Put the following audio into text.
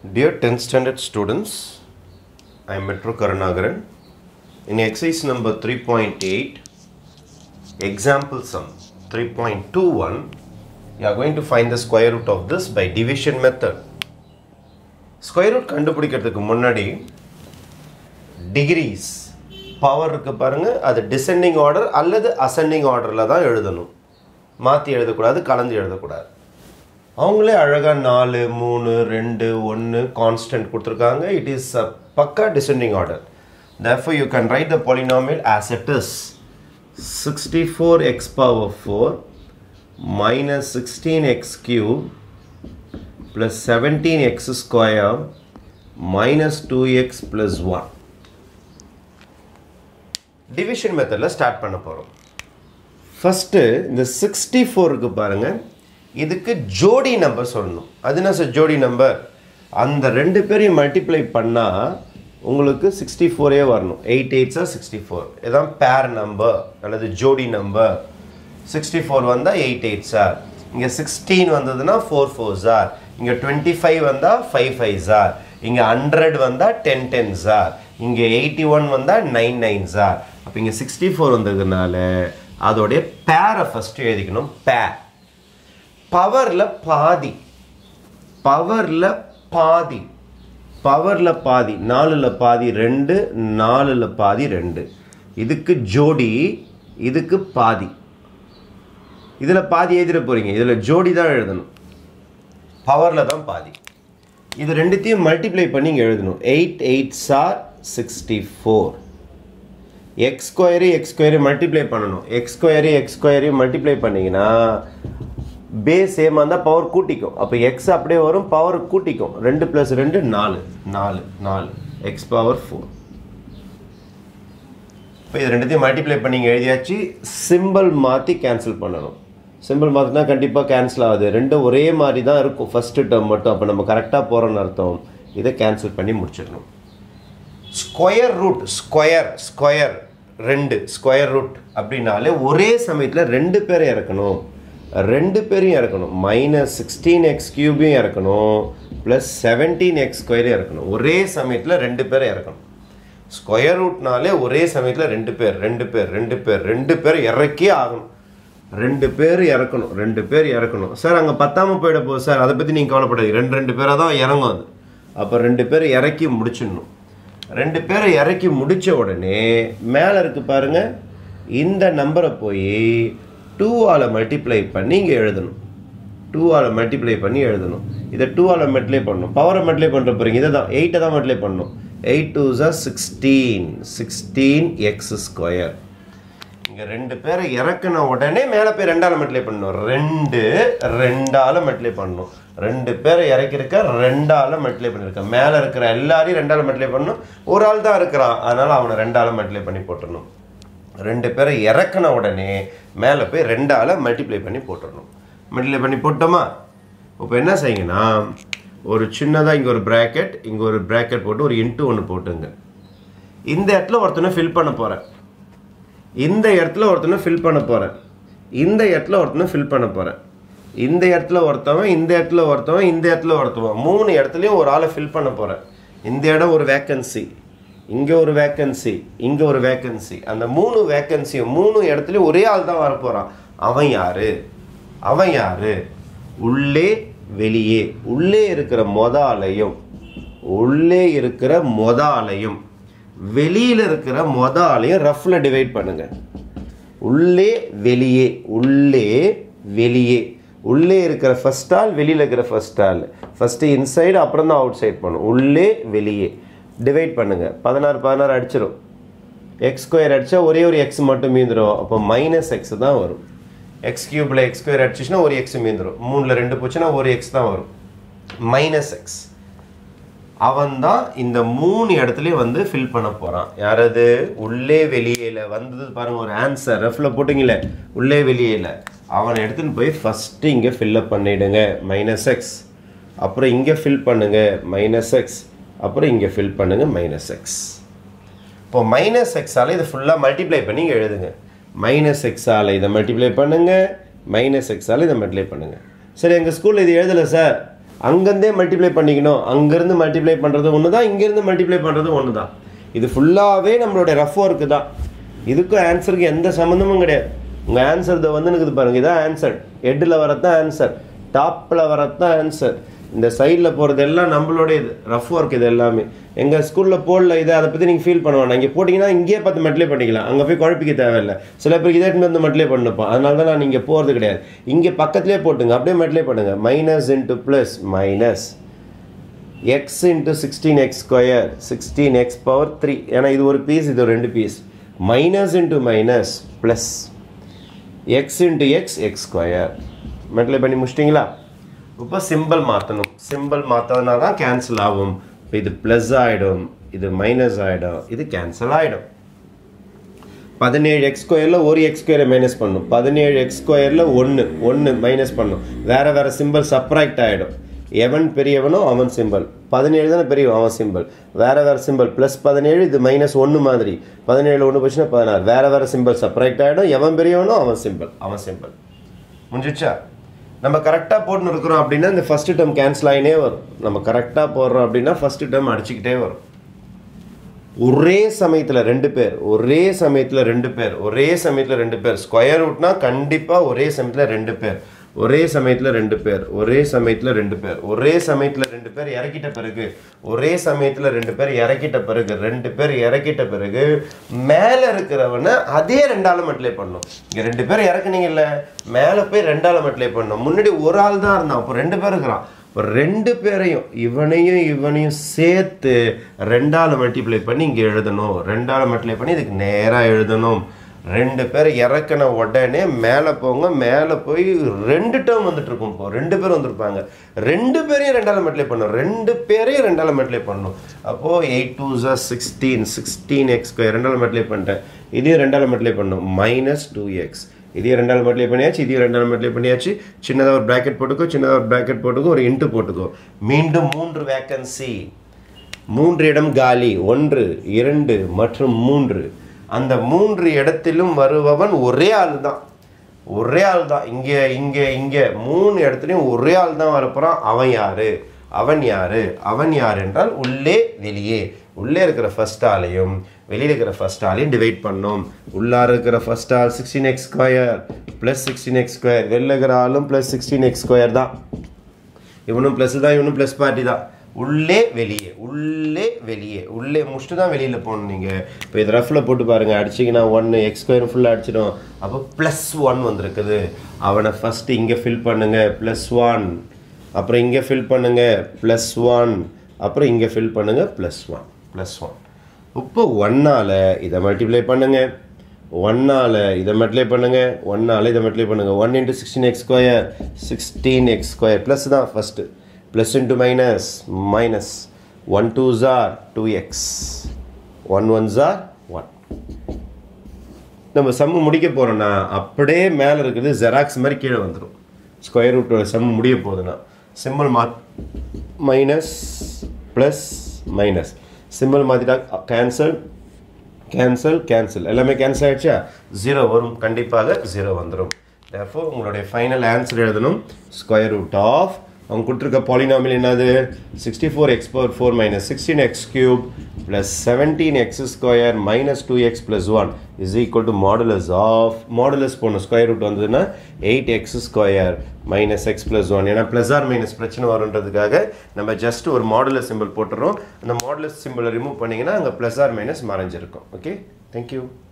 Dear 10th standard students, I am Metro Karunagaran. In exercise number 3.8, example sum 3.21, you are going to find the square root of this by division method. Square root கண்டுபிடிக்கிறதுக்கு முன்னாடி decrease power இருக்கு பாருங்க அது descending order அல்லது ascending ஆர்டரில் தான் எழுதணும் மாற்றி எழுதக்கூடாது கலந்து எழுதக்கூடாது அவங்களே அழகாக நாலு மூணு ரெண்டு ஒன்று கான்ஸ்டன்ட் கொடுத்துருக்காங்க இட் இஸ் அ பக்கா descending order therefore you can write the polynomial as it is 64x power 4 minus 16x cube plus 17x square minus 2x plus 1 division மெத்தடில் ஸ்டார்ட் பண்ண போகிறோம் ஃபஸ்ட்டு இந்த சிக்ஸ்டி ஃபோருக்கு பாருங்கள் இதுக்கு ஜோடி நம்பர் சொல்லணும் அது என்ன சார் ஜோடி நம்பர் அந்த ரெண்டு பேரையும் மல்டிப்ளை பண்ணால் உங்களுக்கு சிக்ஸ்டி ஃபோரே வரணும் எயிட் எயிட்ஸாக சிக்ஸ்டி ஃபோர் இதான் பேர் நம்பர் அல்லது ஜோடி நம்பர் சிக்ஸ்டி ஃபோர் வந்தால் எயிட் எயிட் சார் இங்கே சிக்ஸ்டீன் வந்ததுன்னா ஃபோர் ஃபோர் சார் இங்கே டுவெண்ட்டி ஃபைவ் வந்தால் ஃபைவ் ஃபைவ் சார் இங்கே ஹண்ட்ரட் வந்தால் டென் டென் சார் இங்கே எயிட்டி ஒன் வந்தால் நைன் நைன் சார் அப்போ இங்கே சிக்ஸ்டி ஃபோர் வந்ததுனால அதோடைய பேரை ஃபஸ்ட்டு எழுதிக்கணும் பேர் பவரில் பாதி பவரில் பாதி பவரில் பாதி நாலில் பாதி ரெண்டு நாலில் பாதி ரெண்டு இதுக்கு ஜோடி இதுக்கு பாதி இதில் பாதி எழுதிட போகிறீங்க இதில் ஜோடி தான் எழுதணும் பவரில் தான் பாதி இது ரெண்டுத்தையும் மல்டிப்ளை பண்ணி இங்கே எழுதணும் எயிட் எயிட் சார் sixty four x square x square multiply பண்ணணும் x square x square multiply பண்ணிங்கன்னா பேஸ் சேமாக இருந்தால் பவர் கூட்டிக்கும் அப்போ எக்ஸ் அப்படியே வரும் பவர் கூட்டிக்கும் ரெண்டு ப்ளஸ் ரெண்டு நாலு நாலு நாலு எக்ஸ் பவர் ஃபோர் இப்போ இது ரெண்டுத்தையும் மல்டிப்ளை பண்ணி இங்கே எழுதியாச்சு சிம்பிள் மாற்றி கேன்சல் பண்ணணும் சிம்பிள் மாற்றினா கண்டிப்பாக கேன்சல் ஆகுது ரெண்டும் ஒரே மாதிரி தான் இருக்கும் ஃபஸ்ட்டு டேர்ம் மட்டும் அப்போ நம்ம கரெக்டாக போகிறோன்னு அர்த்தம் இதை கேன்சல் பண்ணி முடிச்சிடணும் ஸ்கொயர் ரூட் ஸ்கொயர் ஸ்கொயர் ரெண்டு ஸ்கொயர் ரூட் அப்படின்னாலே ஒரே சமயத்தில் ரெண்டு பேரை இறக்கணும் ரெண்டு பேரையும் இறக்கணும் மைனஸ் சிக்ஸ்டீன் எக்ஸ் கியூபையும் இறக்கணும் ப்ளஸ் செவன்டீன் எக்ஸ் ஸ்கொயரையும் இறக்கணும் ஒரே சமயத்தில் ரெண்டு பேரை இறக்கணும் ஸ்கொயர் ரூட்னாலே ஒரே சமயத்தில் ரெண்டு பேர் ரெண்டு பேர் ரெண்டு பேர் ரெண்டு பேர் இறக்கியே ஆகணும் ரெண்டு பேர் இறக்கணும் ரெண்டு பேர் இறக்கணும் சார் அங்கே பத்தாமல் போயிட போகுது சார் அதை பற்றி நீங்கள் கவலைப்படாது ரெண்டு ரெண்டு பேராக தான் இறங்கும் அது அப்போ ரெண்டு பேர் இறக்கி முடிச்சிடணும் ரெண்டு பேரை இறக்கி முடித்த உடனே மேலே இருக்குது பாருங்கள் இந்த நம்பரை போய் டூவால் மல்டிப்ளை பண்ணி இங்கே எழுதணும் டூவால் மல்டிப்ளை பண்ணி எழுதணும் இதை டூவால் மல்டிப்ளை பண்ணணும் பவரை மல்டிப்ளை பண்ணுற போகிறீங்க இதை தான் எயிட்டை தான் மல்டிப்ளை பண்ணணும் எயிட் டூ ஜா சிக்ஸ்டீன் சிக்ஸ்டீன் எக்ஸ் ஸ்கொயர் இங்கே ரெண்டு பேரை இறக்குன உடனே மேலே போய் ரெண்டால் மல்டிப்ளை பண்ணணும் ரெண்டு ரெண்டால் மல்டிப்ளை பண்ணணும் ரெண்டு பேரை இறக்கிருக்க ரெண்டால் மல்டிப்ளை பண்ணியிருக்கேன் மேலே இருக்கிற எல்லாரையும் ரெண்டால் மல்டிப்ளை பண்ணணும் ஒரு ஆள் தான் இருக்கிறான் அதனால் அவனை ரெண்டால் மல்டிப்ளை பண்ணி போட்டுடணும் ரெண்டு பேரை இறக்குன உடனே மேலே போய் ரெண்டால் மல்டிப்ளை பண்ணி போட்டுடணும் மல்டிப்ளை பண்ணி போட்டோமா இப்போ என்ன செய்யுங்கன்னா ஒரு சின்னதாக இங்கே ஒரு ப்ராக்கெட் இங்கே ஒரு ப்ராக்கெட் போட்டு ஒரு இன்ட்டு ஒன்று போட்டுங்க இந்த இடத்துல ஒருத்தனை ஃபில் பண்ண போகிறேன் இந்த இடத்துல ஒருத்தனை ஃபில் பண்ண போகிறேன் இந்த இடத்துல ஒருத்தனை ஃபில் பண்ண போகிறேன் இந்த இடத்துல ஒருத்தவன் இந்த இடத்துல ஒருத்தவன் இந்த இடத்துல ஒருத்தவன் மூணு இடத்துலையும் ஒரு ஆளை ஃபில் பண்ண போகிறேன் இந்த இடம் ஒரு வேக்கன்சி இங்கே ஒரு வேக்கன்சி இங்கே ஒரு வேக்கன்சி அந்த மூணு வேக்கன்சியும் மூணு இடத்துலையும் ஒரே ஆள் தான் வரப்போகிறான் அவன் யாரு அவன் யாரு உள்ளே வெளியே உள்ளே இருக்கிற மொத ஆலையும் உள்ளே இருக்கிற மொத ஆலையும் வெளியில் இருக்கிற மொத ஆலையும் ரஃப்பில் டிவைட் பண்ணுங்க உள்ளே வெளியே உள்ளே வெளியே உள்ளே இருக்கிற ஃபஸ்ட் ஆள் வெளியில் இருக்கிற ஃபஸ்ட் ஆள் ஃபஸ்ட்டு இன்சைடு அப்புறம் தான் அவுட் சைட் பண்ணும் உள்ளே வெளியே டிவைட் பண்ணுங்கள் பதினாறு பதினாறு அடிச்சிடும் எக்ஸ் ஸ்கொயர் அடித்தா ஒரே ஒரு எக்ஸ் மட்டும் மீந்துடும் அப்போ மைனஸ் எக்ஸ் தான் வரும் எக்ஸ் கியூபில் எக்ஸ் ஸ்கொயர் அடிச்சிச்சுன்னா ஒரு எக்ஸ் மீந்துடும் மூணில் ரெண்டு போச்சுன்னா ஒரு எக்ஸ் தான் வரும் மைனஸ் எக்ஸ் அவன் தான் இந்த மூணு இடத்துலையும் வந்து ஃபில் பண்ண போகிறான் யாரது உள்ளே வெளியேல வந்தது பாருங்கள் ஒரு ஆன்சர் ரெஃபில் போட்டிங்களே உள்ளே வெளியேல அவனை எடுத்துன்னு போய் ஃபஸ்ட்டு இங்கே ஃபில்லப் பண்ணிவிடுங்க மைனஸ் எக்ஸ் அப்புறம் இங்கே ஃபில் பண்ணுங்கள் மைனஸ் எக்ஸ் அப்புறம் இங்கே ஃபில் பண்ணுங்கள் மைனஸ் எக்ஸ் இப்போ மைனஸ் எக்ஸால் இதை ஃபுல்லாக மல்டிப்ளை பண்ணி இங்கே எழுதுங்க மைனஸ் எக்ஸால் இதை மல்டிப்ளை பண்ணுங்கள் மைனஸ் எக்ஸால் இதை மல்டிப்ளை பண்ணுங்கள் சரி எங்கள் ஸ்கூலில் இது எழுதலை சார் அங்கேருந்தே மல்டிப்ளை பண்ணிக்கணும் அங்கேருந்து மல்டிப்ளை பண்ணுறது ஒன்று தான் இங்கேருந்து மல்டிப்ளை பண்ணுறது ஒன்று தான் இது ஃபுல்லாகவே நம்மளுடைய ரஃப் ஒர்க்கு தான் இதுக்கும் ஆன்சருக்கு எந்த சம்மந்தமும் கிடையாது உங்கள் ஆன்சர் இதை வந்து இருக்குது பாருங்கள் இதான் ஆன்சர் ஹெட்டில் வரதான் ஆன்சர் டாப்பில் வரதான் ஆன்சர் இந்த சைடில் போகிறது எல்லாம் நம்மளோட இது ரஃப் ஒர்க் இது எல்லாமே எங்கள் ஸ்கூலில் போடல இதை அதை பற்றி நீங்கள் ஃபீல் பண்ண வேணாம் இங்கே போட்டிங்கன்னா இங்கேயே பார்த்து மெட்லே பண்ணிக்கலாம் அங்கே போய் குழப்பிக்க தேவையில்லை சில பேருக்கு இதே வந்து மெட்லே பண்ணிப்போம் அதனால தான் நான் இங்கே போகிறது கிடையாது இங்கே பக்கத்துலேயே போட்டுங்க அப்படியே மெட்லே பண்ணுங்க minus into plus minus x into sixteen x square sixteen x power three ஏன்னா இது ஒரு பீஸ் இது ஒரு ரெண்டு piece minus into minus plus x into x x square மெட்லே பண்ணி முடிச்சிட்டிங்களா இப்போ சிம்பிள் மாற்றணும் சிம்பிள் மாற்றதுனா தான் கேன்சல் ஆகும் இப்போ இது ப்ளஸ் ஆகிடும் இது மைனஸ் ஆகிடும் இது கேன்சல் ஆகிடும் பதினேழு எக்ஸ் ஸ்கொயரில் ஒரு எக்ஸ் ஸ்கொயரை மைனஸ் பண்ணும் பதினேழு எக்ஸ் ஸ்கொயரில் ஒன்று ஒன்று மைனஸ் பண்ணும் வேறு வேறு சிம்பிள் சப்ராக்ட் ஆகிடும் எவன் பெரியவனோ அவன் சிம்பிள் பதினேழு தானே பெரியவன் அவன் சிம்பிள் வேறு வேறு சிம்பிள் ப்ளஸ் பதினேழு இது மைனஸ் ஒன்று மாதிரி பதினேழு ஒன்று போச்சுன்னா பதினாறு வேறு வேறு சிம்பிள் சப்ராக்ட் ஆகிடும் எவன் பெரியவனோ அவன் சிம்பிள் அவன் சிம்பிள் முடிஞ்சிச்சா நம்ம கரெக்டாக போட்டுன்னு இருக்கிறோம் அப்படின்னா இந்த ஃபஸ்ட்டு டேர்ம் கேன்சல் ஆகினே வரும் நம்ம கரெக்டாக போடுறோம் அப்படின்னா ஃபஸ்ட்டு டேர்ம் அடிச்சுக்கிட்டே வரும் ஒரே சமயத்தில் ரெண்டு பேர் ஒரே சமயத்தில் ரெண்டு பேர் ஒரே சமயத்தில் ரெண்டு பேர் ஸ்கொயர் ரூட்னா கண்டிப்பாக ஒரே சமயத்தில் ரெண்டு பேர் ஒரே சமயத்தில் ரெண்டு பேர் ஒரே சமயத்தில் ரெண்டு பேர் ஒரே சமயத்தில் ரெண்டு பேர் இறக்கிட்ட பிறகு ஒரே சமயத்தில் ரெண்டு பேர் இறக்கிட்ட பிறகு ரெண்டு பேர் இறக்கிட்ட பிறகு மேலே இருக்கிறவனை அதே ரெண்டால மட்டிலே பண்ணும் இங்கே ரெண்டு பேர் இறக்குனீங்கல்ல மேலே போய் ரெண்டால மட்டிலே பண்ணும் முன்னாடி ஒரு ஆள் தான் இருந்தான் அப்போ ரெண்டு பேர் இருக்கிறான் இப்போ ரெண்டு பேரையும் இவனையும் இவனையும் சேர்த்து ரெண்டால் மல்டிப்ளை பண்ணி இங்கே எழுதணும் ரெண்டால் மல்டிப்ளை பண்ணி இதுக்கு நேராக எழுதணும் ரெண்டு பேர் இறக்கின உடனே மேலே போங்க மேலே போய் ரெண்டு டேர்ம் வந்துட்டு இருக்கும் இப்போ ரெண்டு பேர் வந்திருப்பாங்க ரெண்டு பேரையும் ரெண்டால் மல்டிப்ளை பண்ணணும் ரெண்டு பேரையும் ரெண்டால் மல்டிப்ளை பண்ணணும் அப்போது எயிட் டூ ஜா சிக்ஸ்டீன் சிக்ஸ்டீன் எக்ஸ் ஸ்கொயர் ரெண்டால் மல்டிப்ளை பண்ணிட்டேன் இதையும் ரெண்டால் மல்டிப்ளை பண்ணணும் மைனஸ் டூ எக்ஸ் இதையும் ரெண்டாவது மல்டிப்ளை பண்ணியாச்சு இதையும் ரெண்டாவது மல்டிப்ளை பண்ணியாச்சு சின்னதாக ஒரு ப்ராக்கெட் போட்டுக்கோ சின்னதாக ஒரு ப்ராக்கெட் போட்டுக்கோ ஒரு இன்ட்டு போட்டுக்கோ மீண்டும் மூன்று வேக்கன்சி மூன்று இடம் காலி ஒன்று இரண்டு மற்றும் மூன்று அந்த மூன்று இடத்திலும் வருபவன் ஒரே ஆள் தான் ஒரே ஆள் தான் இங்கே இங்கே இங்கே மூணு இடத்துலையும் ஒரே ஆள் தான் வரப்போகிறான் அவன் யாரு அவன் யாரு அவன் யார் என்றால் உள்ளே வெளியே உள்ளே இருக்கிற ஃபர்ஸ்ட் ஆளையும் வெளியில் இருக்கிற ஃபர்ஸ்ட் ஆளையும் டிவைட் பண்ணோம் உள்ளார இருக்கிற ஃபர்ஸ்ட் ஆள் sixteen x square plus sixteen x square வெளில இருக்கிற ஆளும் ப்ளஸ் சிக்ஸ்டீன் எக்ஸ் ஸ்கொயர் தான் இவனும் ப்ளஸ் தான் இவனும் ப்ளஸ் பார்ட்டி தான் உள்ளே வெளியே உள்ளே வெளியே உள்ளே முடிச்சுட்டு தான் வெளியில் போகணும் நீங்கள் இப்போ இது ரஃபில் போட்டு பாருங்கள் அடிச்சிங்கன்னா ஒன்று எக்ஸ் ஸ்கொயர் ஃபுல்லாக அடிச்சிடும் அப்போ ப்ளஸ் ஒன் வந்திருக்குது அவனை ஃபஸ்ட்டு இங்கே ஃபில் பண்ணுங்கள் ப்ளஸ் ஒன் அப்புறம் இங்கே ஃபில் பண்ணுங்கள் ப்ளஸ் ஒன் அப்புறம் இங்கே ஃபில் பண்ணுங்கள் ப்ளஸ் ஒன் ப்ளஸ் ஒன் இப்போ ஒன்னால் இதை மல்டிப்ளை பண்ணுங்கள் ஒன்னால் இதை மல்டிப்ளை பண்ணுங்கள் ஒன்னால் இதை மல்டிப்ளை பண்ணுங்கள் one into sixteen x square sixteen x square plus தான் first plus into minus minus one two ஜார் டூ எக்ஸ் ஒன் ஒன் ஜார் ஒன் நம்ம சம்மு முடிக்க போகிறோன்னா அப்படியே மேலே இருக்கிறது ஜெராக்ஸ் மாதிரி கீழே வந்துடும் ஸ்கொயர் ரூட்டோட சம் முடிய போகுதுன்னா சிம்பிள் மா மைனஸ் ப்ளஸ் மைனஸ் சிம்பிள் மாற்றிட்டா கேன்சல் கேன்சல் கேன்சல் எல்லாமே கேன்சல் ஆகிடுச்சா ஜீரோ வரும் கண்டிப்பாக ஜீரோ வந்துடும் தேர்ஃபோர் உங்களுடைய ஃபைனல் ஆன்சர் எழுதணும் ஸ்கொயர் ரூட் ஆஃப் அவங்க கொடுத்துருக்க பாலினாமில் என்னது sixty four x power four minus sixteen x cube plus seventeen x square minus two x plus one is equal to modulus of modulus போகணும் square root வந்ததுன்னா eight x square minus x plus one ஏன்னா plus or minus பிரச்சனை வருன்றதுக்காக நம்ம just ஒரு modulus simple போட்டுறோம் அந்த modulus சிம்பிளை ரிமூவ் பண்ணிங்கன்னா அங்கே ப்ளஸ் ஆர் மைனஸ் மறைஞ்சிருக்கும் ஓகே தேங்க்யூ